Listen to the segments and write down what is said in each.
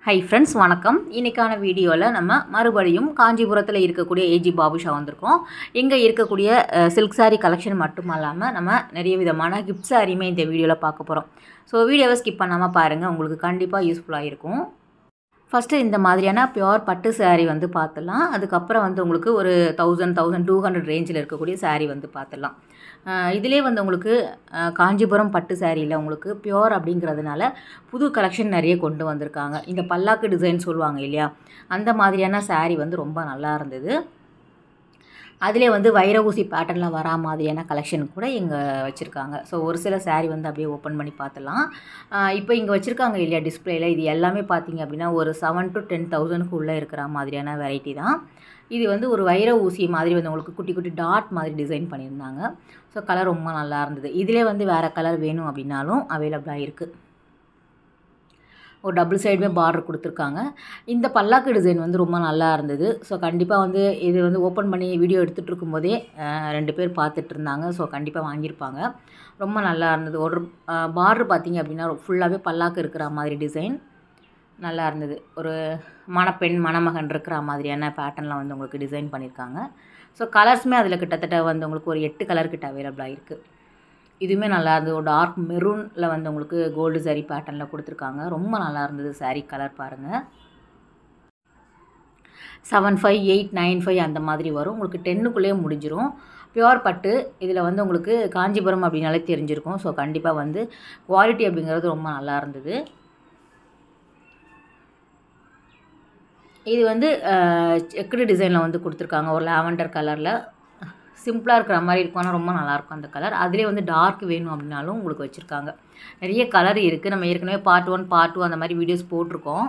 hi friends வணக்கம் இன்றைக்கான வீடியோவில் நம்ம மறுபடியும் காஞ்சிபுரத்தில் இருக்கக்கூடிய ஏஜி பாபுஷா வந்திருக்கோம் இங்கே இருக்கக்கூடிய சில்க் saree கலெக்ஷன் மட்டும் இல்லாமல் நம்ம நிறைய விதமான கிஃப்ட் சாரியுமே இந்த வீடியோவில் பார்க்க போகிறோம் ஸோ வீடியோவை ஸ்கிப் பண்ணாமல் பாருங்கள் உங்களுக்கு கண்டிப்பாக யூஸ்ஃபுல்லாக இருக்கும் ஃபஸ்ட்டு இந்த மாதிரியான பியோர் பட்டு saree வந்து பார்த்துடலாம் அதுக்கப்புறம் வந்து உங்களுக்கு ஒரு தௌசண்ட் தௌசண்ட் டூ ஹண்ட்ரட் ரேஞ்சில் இருக்கக்கூடிய saree வந்து பார்த்துடலாம் இதிலே வந்து உங்களுக்கு அஹ், காஞ்சிபுரம் பட்டு சாரியில் உங்களுக்கு பியோர் அப்படிங்கிறதுனால புது கலெக்ஷன் நிறைய கொண்டு வந்திருக்காங்க இந்த பல்லாக்கு டிசைன் சொல்லுவாங்க இல்லையா அந்த மாதிரியான saree வந்து ரொம்ப நல்லா இருந்தது அதிலே வந்து வைர ஊசி பேட்டர்னில் வரா மாதிரியான கலெக்ஷன் கூட இங்கே வச்சுருக்காங்க ஸோ ஒரு சில saree வந்து அப்படியே ஓப்பன் பண்ணி பார்த்துலாம் இப்போ இங்கே வச்சுருக்காங்க இல்லையா டிஸ்பிளேயில் இது எல்லாமே பார்த்தீங்க அப்படின்னா ஒரு செவன் டு டென் தௌசண்ட்க்கு உள்ளே இருக்கிற மாதிரியான வெரைட்டி தான் இது வந்து ஒரு வைர ஊசி மாதிரி வந்து உங்களுக்கு குட்டி குட்டி டாட் மாதிரி டிசைன் பண்ணியிருந்தாங்க ஸோ கலர் ரொம்ப நல்லா இருந்தது இதிலே வந்து வேறு கலர் வேணும் அப்படின்னாலும் அவைலபிளாக இருக்குது ஒரு டபுள் சைடுமே பார்டர் கொடுத்துருக்காங்க இந்த பல்லாக்கு டிசைன் வந்து ரொம்ப நல்லா இருந்தது ஸோ கண்டிப்பாக வந்து இது வந்து ஓப்பன் பண்ணி வீடியோ எடுத்துகிட்டு இருக்கும்போதே அஹ், ரெண்டு பேர் பார்த்துட்டு இருந்தாங்க ஸோ கண்டிப்பாக வாங்கியிருப்பாங்க ரொம்ப நல்லா இருந்தது ஒரு பார்டர் பார்த்தீங்க அப்படின்னா ஃபுல்லாகவே பல்லாக்கு இருக்கிற மாதிரி டிசைன் நல்லா இருந்தது ஒரு மணப்பெண் மணமகன் இருக்கிற மாதிரியான பேட்டர்னில் வந்து உங்களுக்கு டிசைன் பண்ணியிருக்காங்க ஸோ கலர்ஸுமே அதில் கிட்டத்தட்ட வந்து உங்களுக்கு ஒரு எட்டு கலர் கிட்ட அவைலபிளாக இருக்குது இதுவுமே நல்லா இருந்தது ஒரு டார்க் மெரூனில் வந்து உங்களுக்கு கோல்டு saree பேட்டர்னில் கொடுத்துருக்காங்க ரொம்ப நல்லா இருந்தது saree கலர் பாருங்கள் seven five eight nine five அந்த மாதிரி வரும் உங்களுக்கு டென்னுக்குள்ளேயே முடிஞ்சிரும் பியோர் பட்டு இதில் வந்து உங்களுக்கு காஞ்சிபுரம் அப்படின்னாலே தெரிஞ்சிருக்கும் ஸோ கண்டிப்பாக வந்து குவாலிட்டி அப்படிங்கிறது ரொம்ப நல்லா இருந்தது இது வந்து செக்குடு டிசைனில் வந்து கொடுத்துருக்காங்க ஒரு லாவெண்டர் கலரில் சிம்பிளாக இருக்கிற மாதிரி இருக்கும் ஆனால் ரொம்ப நல்லாயிருக்கும் அந்த கலர் அதிலே வந்து டார்க் வேணும் அப்படின்னாலும் உங்களுக்கு வச்சுருக்காங்க நிறைய கலர் இருக்குது நம்ம ஏற்கனவே பார்ட் ஒன் பார்ட் டூ அந்த மாதிரி வீடியோஸ் போட்டிருக்கோம்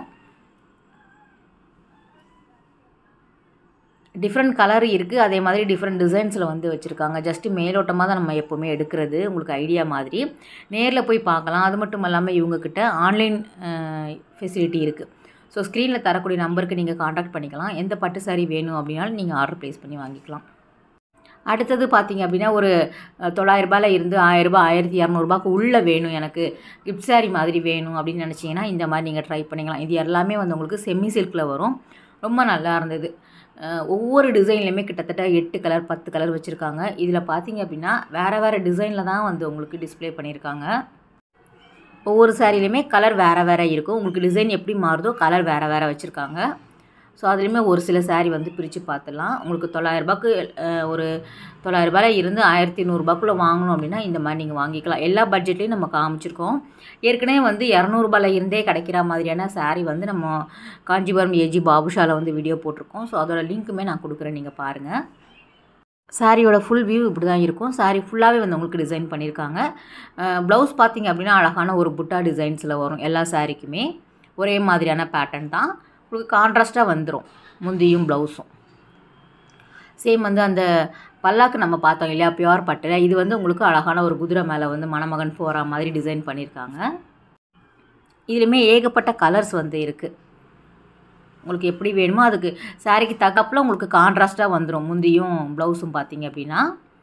டிஃப்ரெண்ட் கலர் இருக்குது அதே மாதிரி டிஃப்ரெண்ட் டிசைன்ஸில் வந்து வச்சுருக்காங்க ஜஸ்ட்டு மேலோட்டமாக தான் நம்ம எப்போவுமே எடுக்கிறது உங்களுக்கு ஐடியா மாதிரி நேரில் போய் பார்க்கலாம் அது மட்டும் இல்லாமல் இவங்கக்கிட்ட ஆன்லைன் ஃபெசிலிட்டி இருக்குது ஸோ ஸ்க்ரீனில் தரக்கூடிய நம்பருக்கு நீங்கள் காண்டாக்ட் பண்ணிக்கலாம் எந்த பட்டு saree வேணும் அப்படின்னாலும் நீங்கள் ஆர்டர் ப்ளேஸ் பண்ணி வாங்கிக்கலாம் அடுத்தது பார்த்தீங்க அப்படின்னா ஒரு அஹ், தொள்ளாயிரரூபால இருந்து ஆயிரரூபா ஆயிரத்தி இரநூறுபாக்கு உள்ளே வேணும் எனக்கு கிஃப்ட் saree மாதிரி வேணும் அப்படின்னு நினச்சிங்கன்னா இந்த மாதிரி நீங்கள் ட்ரை பண்ணிக்கலாம் இது எல்லாமே வந்து உங்களுக்கு செமி சில்கில் வரும் ரொம்ப நல்லா இருந்தது அஹ், ஒவ்வொரு டிசைன்லையுமே கிட்டத்தட்ட எட்டு கலர் பத்து கலர் வச்சுருக்காங்க இதில் பார்த்தீங்க அப்படின்னா வேறு வேறு டிசைனில் தான் வந்து உங்களுக்கு டிஸ்ப்ளே பண்ணியிருக்காங்க ஒவ்வொரு சாரிலையுமே கலர் வேறு வேறு இருக்கும் உங்களுக்கு டிசைன் எப்படி மாறுதோ கலர் வேறு வேறு வச்சுருக்காங்க ஸோ அதுலேயுமே ஒரு சில saree வந்து பிரித்து பார்த்துடலாம் உங்களுக்கு தொள்ளாயிரரூபாக்கு ஒரு தொள்ளாயிரரூபால இருந்து ஆயிரத்தி நூறுரூபாக்குள்ளே வாங்கணும் அப்படின்னா இந்த மாதிரி நீங்கள் வாங்கிக்கலாம் எல்லா பட்ஜெட்லேயும் நம்ம காமிச்சிருக்கோம் ஏற்கனவே வந்து இரநூறுபால இருந்தே கிடைக்கிற மாதிரியான saree வந்து நம்ம காஞ்சிபுரம் ஏஜி பாபுஷாவில் வந்து வீடியோ போட்டிருக்கோம் ஸோ அதோட லிங்க்குமே நான் கொடுக்குறேன் நீங்கள் பாருங்கள் சாரியோட ஃபுல் வியூ இப்படி தான் இருக்கும் சாரி ஃபுல்லாகவே வந்து உங்களுக்கு டிசைன் பண்ணியிருக்காங்க ப்ளவுஸ் பார்த்தீங்க அப்படின்னா அழகான ஒரு புட்டா டிசைன்ஸில் வரும் எல்லா சாரிக்குமே ஒரே மாதிரியான பேட்டர்ன் தான் உங்களுக்கு கான்ட்ராஸ்ட்டாக வந்துடும் முந்தியும் ப்ளவுஸும் சேம் வந்து அந்த பல்லாக்கு நம்ம பார்த்தோம் இல்லையா பியோர் பட்டில் இது வந்து உங்களுக்கு அழகான ஒரு குதிரை மேலே வந்து மணமகன் போகிற மாதிரி டிசைன் பண்ணியிருக்காங்க இதுலேயுமே ஏகப்பட்ட கலர்ஸ் வந்து இருக்குது உங்களுக்கு எப்படி வேணுமோ அதுக்கு சாரிக்கு தகப்பில் உங்களுக்கு கான்ட்ராஸ்ட்டாக வந்துடும் முந்தியும் ப்ளவுஸும் பார்த்தீங்க அப்படின்னா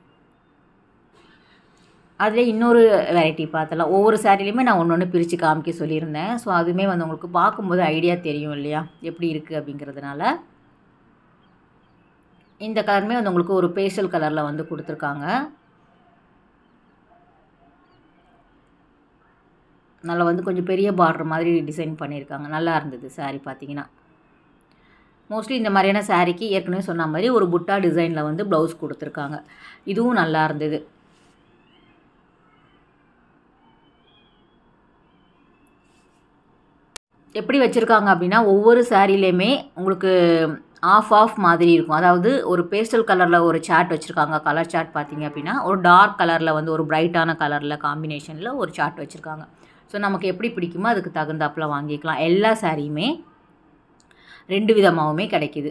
அதில் இன்னொரு வெரைட்டி பார்த்தலாம் ஒவ்வொரு சாரிலையுமே நான் ஒன்று ஒன்று பிரித்து காமிக்க சொல்லியிருந்தேன் ஸோ அதுவுமே வந்து உங்களுக்கு பார்க்கும்போது ஐடியா தெரியும் இல்லையா எப்படி இருக்குது அப்படிங்கிறதுனால இந்த கலருமே வந்து உங்களுக்கு ஒரு பேஸ்டல் கலரில் வந்து கொடுத்துருக்காங்க நல்லா வந்து கொஞ்சம் பெரிய பார்டர் மாதிரி டிசைன் பண்ணியிருக்காங்க நல்லா இருந்தது saree பார்த்தீங்கன்னா மோஸ்ட்லி இந்த மாதிரியான சாரீக்கு ஏற்கனவே சொன்ன மாதிரி ஒரு புட்டா டிசைனில் வந்து ப்ளவுஸ் கொடுத்துருக்காங்க இதுவும் நல்லா இருந்தது எப்படி வச்சுருக்காங்க அப்படின்னா ஒவ்வொரு சாரீலையுமே உங்களுக்கு ஆஃப் ஆஃப் மாதிரி இருக்கும் அதாவது ஒரு பேஸ்டல் கலரில் ஒரு சார்ட் வச்சுருக்காங்க கலர் சார்ட் பார்த்தீங்க அப்படின்னா ஒரு டார்க் கலரில் வந்து ஒரு பிரைட்டான கலரில் காம்பினேஷனில் ஒரு சார்ட் வச்சுருக்காங்க ஸோ நமக்கு எப்படி பிடிக்குமோ அதுக்கு தகுந்தாப்பில் வாங்கிக்கலாம் எல்லா சாரியுமே ரெண்டு விதமாகவுமே கிடைக்கிது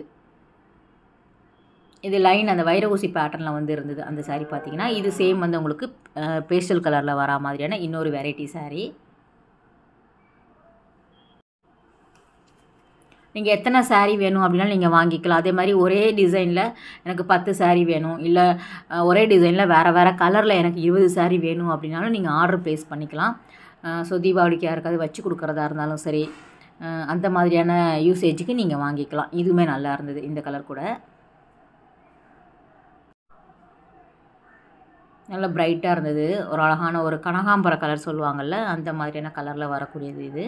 இது லைன் அந்த வைர ஊசி பேட்டர்னில் வந்து இருந்தது அந்த saree பார்த்தீங்கன்னா இது சேம் வந்து உங்களுக்கு பேஸ்டல் கலரில் வரா மாதிரியான இன்னொரு வெரைட்டி saree நீங்கள் எத்தனை saree வேணும் அப்படின்னா நீங்கள் வாங்கிக்கலாம் அதே மாதிரி ஒரே டிசைனில் எனக்கு பத்து saree வேணும் இல்லை அஹ், ஒரே டிசைனில் வேறு வேறு கலரில் எனக்கு இருபது saree வேணும் அப்படின்னாலும் நீங்கள் ஆர்டர் ப்ளேஸ் பண்ணிக்கலாம் ஸோ தீபாவளிக்கு யாருக்காவது வச்சு கொடுக்குறதா இருந்தாலும் சரி அஹ் அந்த மாதிரியான யூசேஜுக்கு நீங்கள் வாங்கிக்கலாம் இதுவுமே நல்லா இருந்தது இந்த கலர் கூட நல்ல பிரைட்டாக இருந்தது ஒரு அழகான ஒரு கனகாம்பர கலர் சொல்லுவாங்கள்ல அந்த மாதிரியான கலரில் வரக்கூடியது இது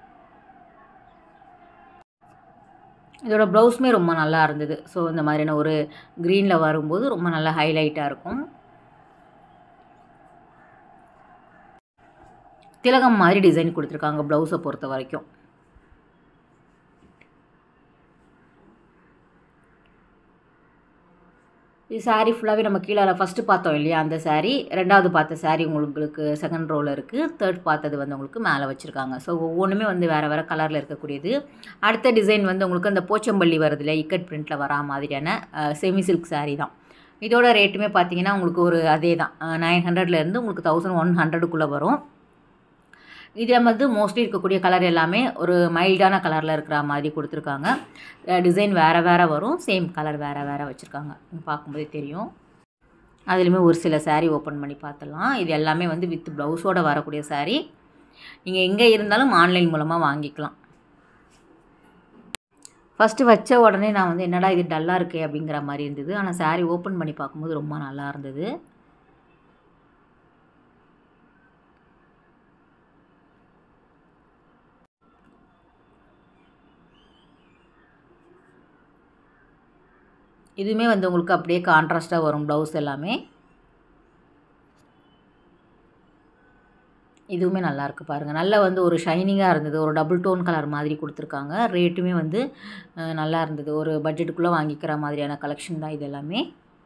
இதோட ப்ளவுஸுமே ரொம்ப நல்லா இருந்தது ஸோ இந்த மாதிரியான ஒரு க்ரீனில் வரும்போது ரொம்ப நல்லா ஹைலைட்டாக இருக்கும் திலகம் மாதிரி டிசைன் கொடுத்துருக்காங்க ப்ளவுஸை பொறுத்த வரைக்கும் இது saree ஃபுல்லாகவே நம்ம கீழே ஃபஸ்ட்டு பார்த்தோம் இல்லையா அந்த saree ரெண்டாவது பார்த்த saree உங்களுக்கு செகண்ட் ரோவில் இருக்குது தேர்ட் பார்த்தது வந்து உங்களுக்கு மேலே வச்சுருக்காங்க ஸோ ஒவ்வொன்றுமே வந்து வேறு வேறு கலரில் இருக்கக்கூடியது அடுத்த டிசைன் வந்து உங்களுக்கு அந்த போச்சம்பள்ளி வருது இல்லையா இக்கட் பிரிண்ட்டில் வரா மாதிரியான செமி சில்க் saree தான் இதோட ரேட்டுமே பார்த்தீங்கன்னா உங்களுக்கு ஒரு அதே தான் நைன் ஹண்ட்ரட்லேருந்து உங்களுக்கு தௌசண்ட் ஒன் ஹண்ட்ரடுக்குள்ளே வரும் இதில் வந்து மோஸ்ட்லி இருக்கக்கூடிய கலர் எல்லாமே ஒரு மைல்டான கலரில் இருக்கிற மாதிரி கொடுத்துருக்காங்க டிசைன் வேறு வேறு வரும் சேம் கலர் வேறு வேறு வச்சுருக்காங்க பார்க்கும்போதே தெரியும் அதுலேயுமே ஒரு சில saree ஓப்பன் பண்ணி பார்த்துடலாம் இது எல்லாமே வந்து வித் ப்ளவுஸோடு வரக்கூடிய saree நீங்கள் எங்கே இருந்தாலும் ஆன்லைன் மூலமாக வாங்கிக்கலாம் ஃபஸ்ட்டு வச்ச உடனே நான் வந்து என்னடா இது டல்லாக இருக்கே அப்படிங்கிற மாதிரி இருந்தது ஆனால் saree ஓப்பன் பண்ணி பார்க்கும்போது ரொம்ப நல்லா இருந்தது இதுவுமே வந்து உங்களுக்கு அப்படியே கான்ட்ராஸ்ட்டாக வரும் ப்ளவுஸ் எல்லாமே இதுவுமே நல்லா இருக்கு பாருங்கள் நல்லா வந்து ஒரு ஷைனிங்காக இருந்தது ஒரு டபுள் டோன் கலர் மாதிரி கொடுத்துருக்காங்க ரேட்டுமே வந்து அஹ், நல்லா இருந்தது ஒரு பட்ஜெட்டுக்குள்ளே வாங்கிக்கிற மாதிரியான கலெக்ஷன் தான் இது எல்லாமே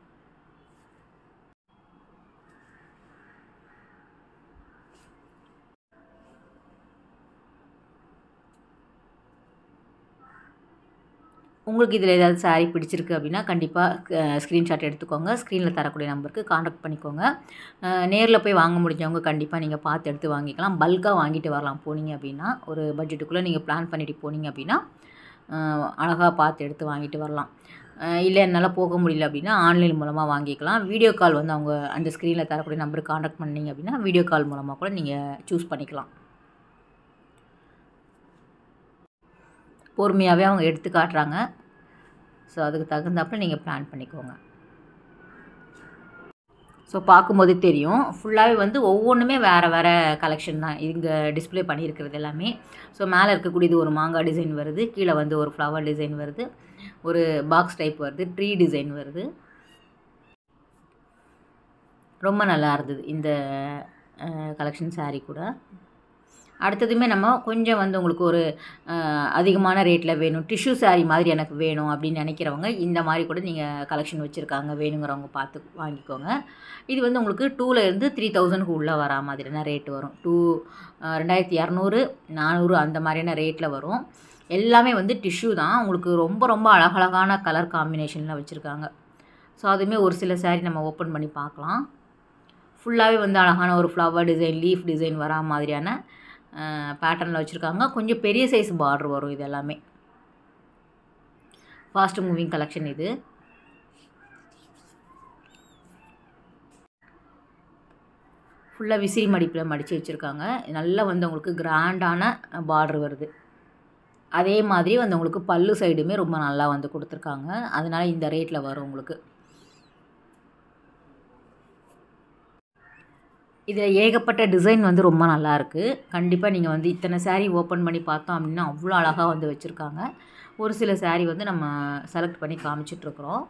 உங்களுக்கு இதில் ஏதாவது saree பிடிச்சிருக்கு அப்படின்னா கண்டிப்பாக ஸ்க்ரீன்ஷாட் எடுத்துக்கோங்க ஸ்க்ரீனில் தரக்கூடிய நம்பருக்கு காண்டாக்ட் பண்ணிக்கோங்க நேரில் போய் வாங்க முடிஞ்சவங்க கண்டிப்பாக நீங்கள் பார்த்து எடுத்து வாங்கிக்கலாம் பல்காக வாங்கிட்டு வரலாம் போனீங்க அப்படின்னா ஒரு பட்ஜெட்டுக்குள்ளே நீங்கள் பிளான் பண்ணிட்டு போனீங்க அப்படின்னா அழகாக பார்த்து எடுத்து வாங்கிட்டு வரலாம் அஹ் இல்லை என்னால் போக முடியல அப்படின்னா ஆன்லைன் மூலமாக வாங்கிக்கலாம் வீடியோ கால் வந்து அவங்க அந்த ஸ்க்ரீனில் தரக்கூடிய நம்பருக்கு காண்டாக்ட் பண்ணீங்க அப்படின்னா வீடியோ கால் மூலமாக கூட நீங்கள் சூஸ் பண்ணிக்கலாம் பொறுமையாகவே அவங்க எடுத்து காட்டுறாங்க ஸோ அதுக்கு தகுந்தாப்புல நீங்கள் பிளான் பண்ணிக்கோங்க ஸோ பார்க்கும்போதே தெரியும் ஃபுல்லாகவே வந்து ஒவ்வொன்றுமே வேறு வேறு கலெக்ஷன் தான் இங்கே டிஸ்ப்ளே பண்ணியிருக்கிறது எல்லாமே ஸோ மேலே இருக்கக்கூடியது ஒரு மாங்காய் டிசைன் வருது கீழே வந்து ஒரு ஃப்ளவர் டிசைன் வருது ஒரு பாக்ஸ் டைப் வருது ட்ரீ டிசைன் வருது ரொம்ப நல்லா இருந்தது இந்த கலெக்ஷன் saree கூட அடுத்ததுமே நம்ம கொஞ்சம் வந்து உங்களுக்கு ஒரு அஹ், அதிகமான ரேட்டில் வேணும் டிஷ்யூ saree மாதிரி எனக்கு வேணும் அப்படின்னு நினைக்கிறவங்க இந்த மாதிரி கூட நீங்கள் கலெக்ஷன் வச்சுருக்காங்க வேணுங்கிறவங்க பார்த்து வாங்கிக்கோங்க இது வந்து உங்களுக்கு டூலேருந்து த்ரீ தௌசண்ட்க்கு உள்ளே வரா மாதிரியான ரேட்டு வரும் டூ ரெண்டாயிரத்தி இரநூறு நானூறு அந்த மாதிரியான ரேட்டில் வரும் எல்லாமே வந்து டிஷ்யூ தான் உங்களுக்கு ரொம்ப ரொம்ப அழகழகான கலர் காம்பினேஷனில் வச்சுருக்காங்க ஸோ அதுவுமே ஒரு சில saree நம்ம ஓப்பன் பண்ணி பார்க்கலாம் ஃபுல்லாகவே வந்து அழகான ஒரு ஃப்ளவர் டிசைன் லீஃப் டிசைன் வரா மாதிரியான பேட்டர்னில் வச்சுருக்காங்க கொஞ்சம் பெரிய சைஸ் பார்டர் வரும் இது எல்லாமே ஃபாஸ்ட் மூவிங் கலெக்ஷன் இது ஃபுல்லாக விசிறி மடிப்பில் மடித்து வச்சுருக்காங்க நல்லா வந்து உங்களுக்கு கிராண்டான பார்டர் வருது அதே மாதிரி வந்து உங்களுக்கு பல்லு சைடுமே ரொம்ப நல்லா வந்து கொடுத்துருக்காங்க அதனால இந்த ரேட்டில் வரும் உங்களுக்கு இதில் ஏகப்பட்ட டிசைன் வந்து ரொம்ப நல்லா இருக்குது கண்டிப்பாக நீங்கள் வந்து இத்தனை saree ஓப்பன் பண்ணி பார்த்தோம் அப்படின்னா அவ்வளோ அழகாக வந்து வச்சுருக்காங்க ஒரு சில saree வந்து நம்ம செலக்ட் பண்ணி காமிச்சிட்ருக்குறோம்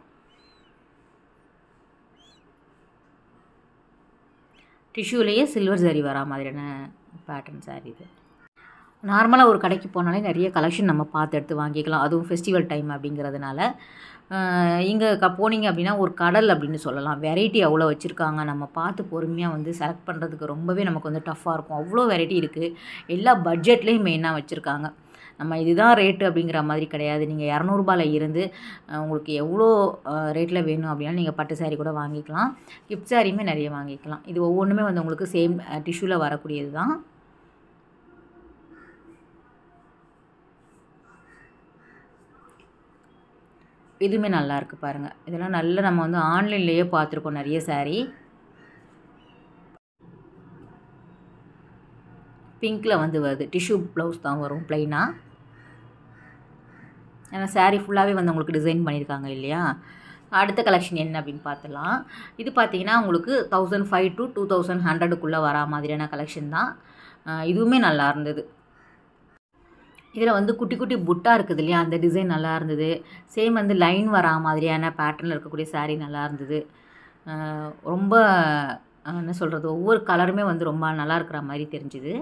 டிஷ்யூலேயே சில்வர் சரி வரா மாதிரியான பேட்டர்ன் saree இது நார்மலாக ஒரு கடைக்கு போனாலே நிறைய கலெக்ஷன் நம்ம பார்த்து எடுத்து வாங்கிக்கலாம் அதுவும் ஃபெஸ்டிவல் டைம் அப்படிங்கிறதுனால இங்கே க போனீங்க அப்படின்னா ஒரு கடல் அப்படின்னு சொல்லலாம் வெரைட்டி அவ்வளோ வச்சுருக்காங்க நம்ம பார்த்து பொறுமையாக வந்து செலக்ட் பண்ணுறதுக்கு ரொம்பவே நமக்கு வந்து டஃப்பாக இருக்கும் அவ்வளோ வெரைட்டி இருக்குது எல்லா பட்ஜெட்லேயும் மெயினாக வச்சுருக்காங்க நம்ம இதுதான் ரேட்டு அப்படிங்கிற மாதிரி கிடையாது நீங்கள் இரநூறுபால இருந்து அஹ், உங்களுக்கு எவ்வளோ ரேட்டில் வேணும் அப்படின்னா நீங்கள் பட்டு saree கூட வாங்கிக்கலாம் கிஃப்ட் சாரியுமே நிறைய வாங்கிக்கலாம் இது ஒவ்வொன்றுமே வந்து உங்களுக்கு சேம் டிஷ்யூவில் வரக்கூடியது தான் இதுவுமே நல்லா இருக்கு பாருங்கள் இதெல்லாம் நல்ல நம்ம வந்து ஆன்லைன்லேயே பார்த்துருக்கோம் நிறைய saree பிங்க்கில் வந்து வருது டிஷ்யூ ப்ளவுஸ் தான் வரும் ப்ளைனாக ஏன்னா saree ஃபுல்லாகவே வந்து உங்களுக்கு டிசைன் பண்ணியிருக்காங்க இல்லையா அடுத்த கலெக்ஷன் என்ன அப்படின்னு பார்த்துலாம் இது பார்த்தீங்கன்னா உங்களுக்கு thousand five to two thousand ஹண்ட்ரடுக்குள்ளே வரா மாதிரியான கலெக்ஷன் தான் அஹ் இதுவுமே நல்லா இருந்தது இதில் வந்து குட்டி குட்டி புட்டா இருக்குது இல்லையா அந்த டிசைன் நல்லா இருந்தது சேம் வந்து லைன் வரா மாதிரியான பேட்டர்னில் இருக்கக்கூடிய saree நல்லா இருந்தது அஹ் ரொம்ப அஹ் என்ன சொல்கிறது ஒவ்வொரு கலருமே வந்து ரொம்ப நல்லா இருக்கிற மாதிரி தெரிஞ்சுது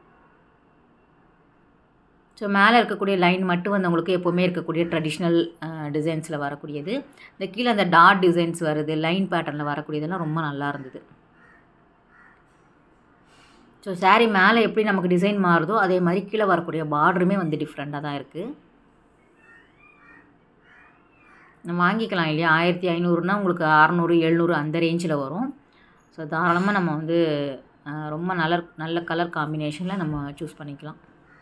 ஸோ மேலே இருக்கக்கூடிய லைன் மட்டும் வந்து உங்களுக்கு எப்போவுமே இருக்கக்கூடிய ட்ரெடிஷ்னல் டிசைன்ஸில் வரக்கூடியது இந்த கீழே அந்த டாட் டிசைன்ஸ் வருது லைன் பேட்டர்னில் வரக்கூடியதெல்லாம் ரொம்ப நல்லா இருந்தது ஸோ saree மேலே எப்படி நமக்கு டிசைன் மாறுதோ அதே மாதிரி கீழே வரக்கூடிய பார்டருமே வந்து டிஃப்ரெண்ட்டாக தான் இருக்குது நம்ம வாங்கிக்கலாம் இல்லையா ஆயிரத்தி ஐநூறுனா உங்களுக்கு அறநூறு எழுநூறு அந்த ரேஞ்சில் வரும் ஸோ தாராளமாக நம்ம வந்து அஹ், ரொம்ப நல்ல நல்ல கலர் காம்பினேஷனில் நம்ம சூஸ் பண்ணிக்கலாம்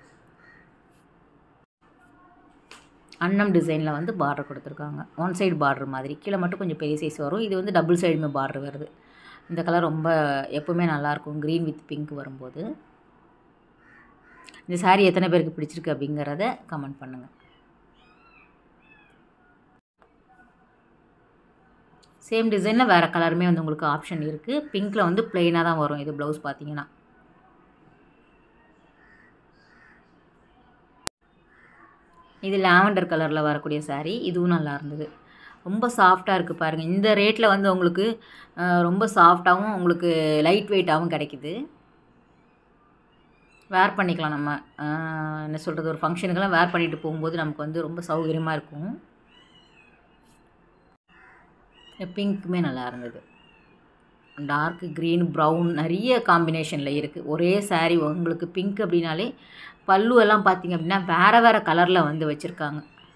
அன்னம் டிசைனில் வந்து பார்டர் கொடுத்துருக்காங்க ஒன் சைடு பார்டர் மாதிரி கீழே மட்டும் கொஞ்சம் பெரிய சைஸ் வரும் இது வந்து டபுள் சைடுமே பார்டர் வருது இந்த கலர் ரொம்ப எப்போவுமே நல்லாயிருக்கும் க்ரீன் வித் பிங்க் வரும்போது இந்த saree எத்தனை பேருக்கு பிடிச்சிருக்கு அப்படிங்கிறத கமெண்ட் பண்ணுங்கள் சேம் டிசைனில் வேறு கலருமே வந்து உங்களுக்கு ஆப்ஷன் இருக்குது பிங்க்கில் வந்து பிளெயினாக தான் வரும் இது ப்ளவுஸ் பார்த்தீங்கன்னா இது லாவெண்டர் கலரில் வரக்கூடிய saree இதுவும் நல்லா இருந்தது ரொம்ப சாஃப்டாக இருக்குது பாருங்கள் இந்த ரேட்டில் வந்து உங்களுக்கு அஹ், ரொம்ப சாஃப்டாகவும் உங்களுக்கு லைட் வெயிட்டாகவும் கிடைக்குது வேர் பண்ணிக்கலாம் நம்ம அஹ், என்ன சொல்கிறது ஒரு ஃபங்க்ஷனுக்கெல்லாம் வேர் பண்ணிட்டு போகும்போது நமக்கு வந்து ரொம்ப சௌகரியமாக இருக்கும் பிங்க்குமே நல்லா இருந்தது டார்க் க்ரீன் ப்ரௌன் நிறைய காம்பினேஷனில் இருக்குது ஒரே saree உங்களுக்கு பிங்க் அப்படின்னாலே பல்லு எல்லாம் பார்த்தீங்க அப்படின்னா வேறு வேறு கலரில் வந்து வச்சுருக்காங்க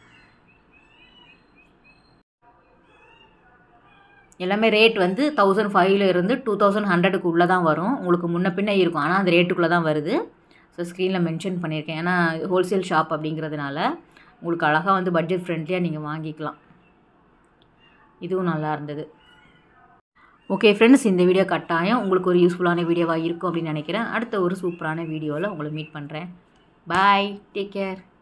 எல்லாமே ரேட் வந்து தௌசண்ட் ஃபைவ்ல இருந்து டூ தௌசண்ட் ஹண்ட்ரடுக்கு உள்ளே தான் வரும் உங்களுக்கு முன்ன பின்ன இருக்கும் ஆனால் அந்த ரேட்டுக்குள்ளே தான் வருது ஸோ ஸ்க்ரீனில் மென்ஷன் பண்ணியிருக்கேன் ஏன்னா ஹோல்சேல் ஷாப் அப்படிங்கிறதுனால உங்களுக்கு அழகாக வந்து பட்ஜெட் ஃப்ரெண்ட்லியாக நீங்கள் வாங்கிக்கலாம் இதுவும் நல்லா இருந்தது ஓகே ஃப்ரெண்ட்ஸ் இந்த வீடியோ கட்டாயம் உங்களுக்கு ஒரு யூஸ்ஃபுல்லான வீடியோவாக இருக்கும் அப்படின்னு நினைக்கிறேன் அடுத்த ஒரு சூப்பரான வீடியோவில் உங்களை மீட் பண்ணுறேன் பாய் டேக் கேர்